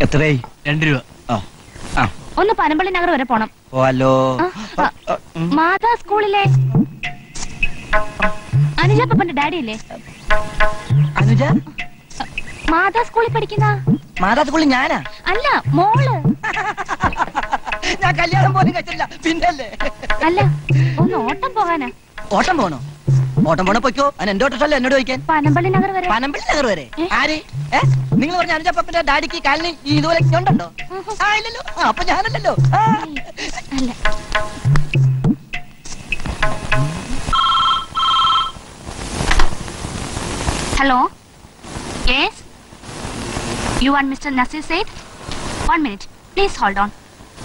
എത്രയായി രണ്ട് രൂപ ആ ആ ഒന്ന് പനമ്പള്ളി നഗർ വരെ പോണം പോവാലോ ആ, ആ, മാതാ സ്കൂളിലെ അനുജ പപ്പന്റെ ഡാഡി അല്ലേ അനുജ മാതാ സ്കൂളിൽ പഠിക്കുന്ന മാതാത്തുക്കുള്ളി ഞാനാ അല്ല മോള് ഞാൻ കല്യാണം പോലും കഴിച്ചില്ല പിന്നല്ലേ അല്ല ഒന്ന് ഓട്ടം പോകാനാ ഓട്ടം പോണോ ഓട്ടം പോണ പൊയ്ക്കോ അതിന് എന്റെ ഓട്ടമല്ല എന്നോട് ചോദിക്കാൻ പനമ്പള്ളി നഗർ വരെ പനമ്പള്ളി നഗർ വരെ ഏ? ആര് ഏ നിങ്ങൾ പറഞ്ഞ അനുജപ്പന്റെ ഡാഡിക്ക് കാലിന് ഈ ഇതുപോലെ ഉണ്ടോ ആ ഇല്ലല്ലോ ആ, അപ്പൊ ഞാനല്ലല്ലോ ആ. അല്ല hello yes you are mister Naseer Syed one minute please hold on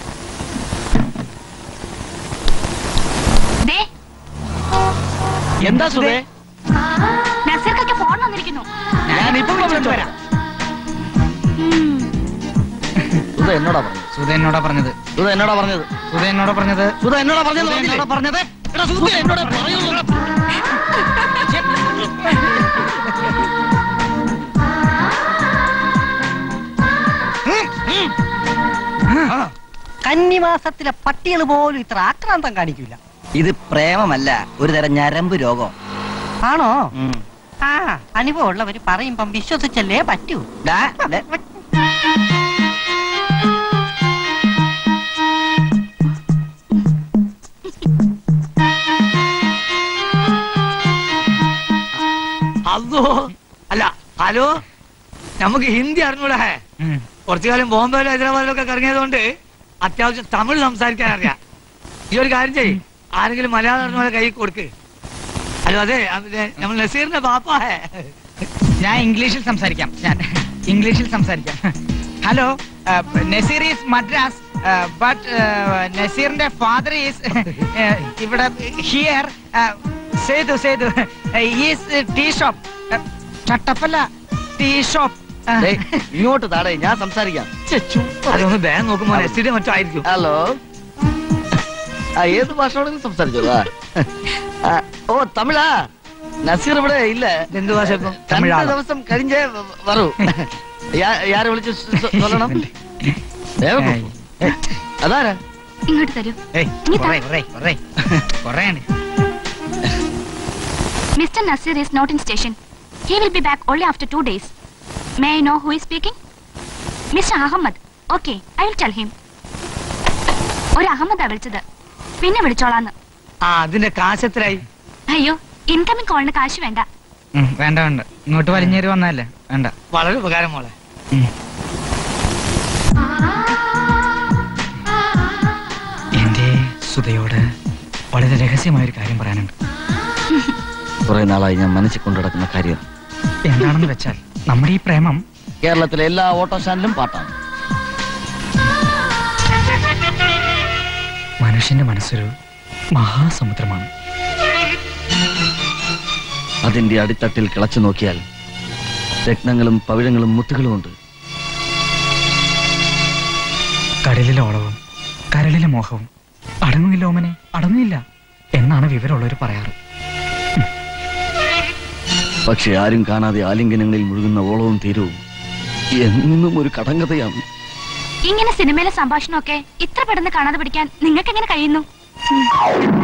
ദേ എന്താ സുധേ നസീർക്കൊക്കെ ഫോൺ വന്നിരിക്കുന്നു ഞാൻ ഇപ്പൊ വിളിച്ചോണ്ട് വരാം ഉം. സുധ എന്നോടാ പറഞ്ഞത് സുധ എന്നോടാ പറഞ്ഞത് സുധ എന്നോടാ പറഞ്ഞത് സുധ എന്നോടാ പറഞ്ഞത് സുധ എന്നോടാ പറഞ്ഞത് സുധ പറഞ്ഞില്ലേ? എന്നോടാ പറഞ്ഞത് എടാ, സുധ എന്നോടാ പറയുള്ളൂ. കന്നിമാസത്തിലെ പട്ടികൾ പോലും ഇത്ര ആക്രാന്തം കാണിക്കില്ല ഇത് പ്രേമമല്ല ഒരു തരം ഞരമ്പ് രോഗം ആണോ ഉം. ആ അനുഭവം ഉള്ളവര് പറയുമ്പം വിശ്വസിച്ചല്ലേ പറ്റൂ ദാ, ദേ. അതോ അല്ല ഹലോ നമുക്ക് ഹിന്ദി അറിഞ്ഞൂടാ കുറച്ചു കാലം ബോംബെയിലും ഹൈദരാബാദിലും ഒക്കെ കറങ്ങിയതുകൊണ്ട് അത്യാവശ്യം തമിഴ് സംസാരിക്കാൻ അറിയാം ഈ ഒരു കാര്യം ചെയ്യ് ആരെങ്കിലും മലയാളം അറിഞ്ഞ കൈ കൊടുക്ക് ഹലോ അതെ അതെ, നമ്മൾ നസീറിന്റെ ബാപ്പാ ഹേ ഞാൻ ഇംഗ്ലീഷിൽ സംസാരിക്കാം ഞാൻ ഇംഗ്ലീഷിൽ സംസാരിക്കാം hello Naseer is Madras but നസീറിന്റെ ഫാദർ ഈസ് ഇവിടെ here Sethu Sethu is tea shop ചട്ടപ്പല്ല ടീ ഷോപ്പ് ഡേയ്, ഇങ്ങോട്ട് താടേ ഞാൻ സംസാരിക്കാം അതൊന്ന് വേഗം നോക്കുമ്പോ നസീറിന്റെ മറ്റോ ആയിരിക്കും ഹലോ ആ ഏത് ഭാഷ വേണമെങ്കിലും സംസാരിച്ചോളൂ ആ. ആ, ഓ തമിഴാ നസീർ ഇവിടെ ഇല്ല എന്ത് ഭാഷ ഇപ്പം രണ്ട് തമിഴാണോ ദിവസം കഴിഞ്ഞേ വ- വരൂ യാ- യാരെ വിളിച്ച് സ- சொல்லണം വേഗം പോ. അതാരാ ഇങ്ങോട്ട് തരൂ ഏയ്, കുറേ, കുറേ, കുറേ. കുറേയാണ്. Mr. Nasir is not in station. He will be back only after two days. May I know who is speaking? Mr. Ahmad. Okay, I will tell him. ഒരു അഹമ്മദാ വിളിച്ചത് പിന്നെ വിളിച്ചോളാന്ന് ആ അതിന്റെ കാശെത്രയായി അയ്യോ ഇൻകമിംഗ് കോളിന് കാശ് വേണ്ട ഉം, വേണ്ട വേണ്ട ഇങ്ങോട്ട് വലിഞ്ഞേറി വന്നല്ലേ വേണ്ട വളരെ ഉപകാരം മോളെ ഉം. എന്റെ സുധയോട് വളരെ രഹസ്യമായ ഒരു കാര്യം പറയാനുണ്ട് കുറെ നാളായി ഞാൻ മനസ്സിൽ കൊണ്ടു നടക്കുന്ന കാര്യം എന്താണെന്ന് വെച്ചാൽ നമ്മുടെ ഈ പ്രേമം കേരളത്തിലെ എല്ലാ ഓട്ടോ സ്റ്റാൻഡിലും പാട്ടാണ് മനുഷ്യന്റെ മനസ്സൊരു മഹാസമുദ്രമാണ് അതിന്റെ അടിത്തട്ടിൽ കിളച്ചു നോക്കിയാൽ രത്നങ്ങളും പവിഴങ്ങളും മുത്തുകളും ഉണ്ട് കടലിലെ ഓളവും കരളിലെ മോഹവും അടങ്ങുന്നില്ല ഓമനെ അടങ്ങില്ല എന്നാണ് വിവരമുള്ളവർ പറയാറ് പക്ഷെ ആരും കാണാതെ ആലിംഗനങ്ങളിൽ മുഴുകുന്ന ഓളവും തീരവും എന്നും ഒരു കടങ്കഥയാണ് ഇങ്ങനെ സിനിമയിലെ സംഭാഷണമൊക്കെ ഇത്ര പെട്ടെന്ന് കാണാതെ പിടിക്കാൻ നിങ്ങൾക്ക് എങ്ങനെ കഴിയുന്നു ഉം.